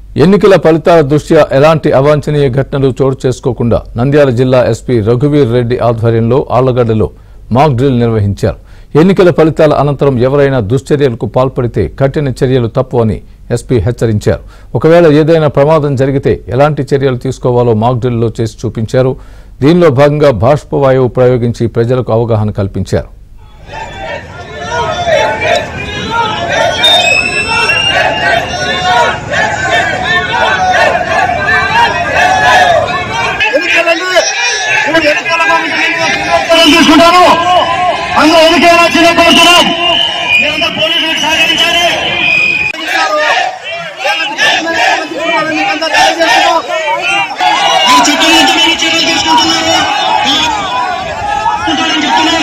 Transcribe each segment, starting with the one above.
ఎన్నికల ఫలితాల దృష్ట్యా ఎలాంటి అవాంఛనీయ ఘటనలు చోటు చేసుకోకుండా నంద్యాల జిల్లా ఎస్పీ రఘువీర్ రెడ్డి ఆధ్వర్యంలో ఆళ్లగడ్డలో మాక్ డ్రిల్ నిర్వహించారు ఎన్నికల ఫలితాల అనంతరం ఎవరైనా దుశ్చర్యలకు పాల్పడితే కఠిన చర్యలు తప్పు అని ఎస్పీ హెచ్చరించారు ఒకవేళ ఏదైనా ప్రమాదం జరిగితే ఎలాంటి చర్యలు తీసుకోవాలో మాక్ డ్రిల్లో చేసి చూపించారు దీనిలో భాగంగా బాష్పవాయువు ప్రయోగించి ప్రజలకు అవగాహన కల్పించారు ఎన్నికలండి ఇప్పుడు ఎన్నికల కమిషన్ తీసుకుంటారు అందులో ఎన్నికైనా చిన్నపడుతున్నాం మీరంతా పోలీసులకు సహకరించాలి ఈ చట్టం నుంచి మేము చర్యలు తీసుకుంటున్నారు తీసుకుంటారని చెప్తున్నాం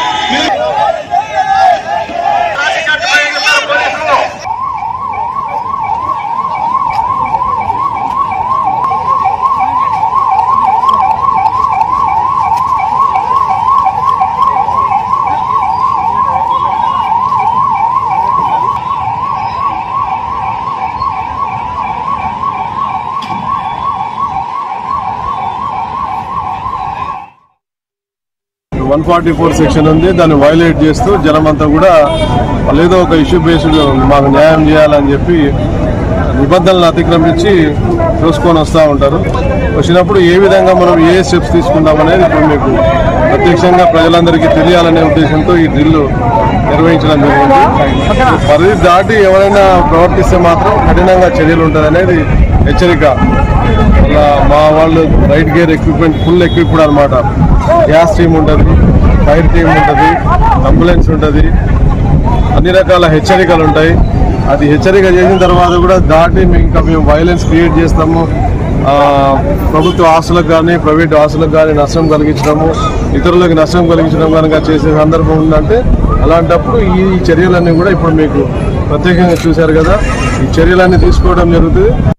వన్ ఫార్టీ ఫోర్ సెక్షన్ ఉంది దాన్ని వైలేట్ చేస్తూ జనమంతా కూడా వాళ్ళు ఏదో ఒక ఇష్యూ బేస్డ్ మాకు న్యాయం చేయాలని చెప్పి నిబంధనలు అతిక్రమించి చూసుకొని వస్తూ ఉంటారు వచ్చినప్పుడు ఏ విధంగా మనం ఏ స్టెప్స్ తీసుకుంటాం అనేది ఇప్పుడు మీకు ప్రత్యక్షంగా ప్రజలందరికీ తెలియాలనే ఉద్దేశంతో ఈ డ్రిల్ నిర్వహించడం జరిగింది పరిధి దాటి ఎవరైనా ప్రవర్తిస్తే మాత్రం కఠినంగా చర్యలు ఉంటుంది అనేది హెచ్చరిక ఇలా మా వాళ్ళు right gear equipment full equipped అనమాట గ్యాస్ టీమ్ ఉంటుంది ఫైర్ టీమ్ ఉంటుంది అంబులెన్స్ ఉంటుంది అన్ని రకాల హెచ్చరికలు ఉంటాయి అది హెచ్చరిక చేసిన తర్వాత కూడా దాటి మేము ఇంకా మేము వైలెన్స్ క్రియేట్ చేస్తాము ఆ, ప్రభుత్వ ఆస్తులకు కానీ ప్రైవేట్ ఆస్తులకు కానీ నష్టం కలిగించడము ఇతరులకు నష్టం కలిగించడం కనుక చేసే సందర్భం ఉందంటే అలాంటప్పుడు ఈ చర్యలన్నీ కూడా ఇప్పుడు మీకు ప్రత్యేకంగా చూశారు కదా ఈ చర్యలన్నీ తీసుకోవడం జరుగుతుంది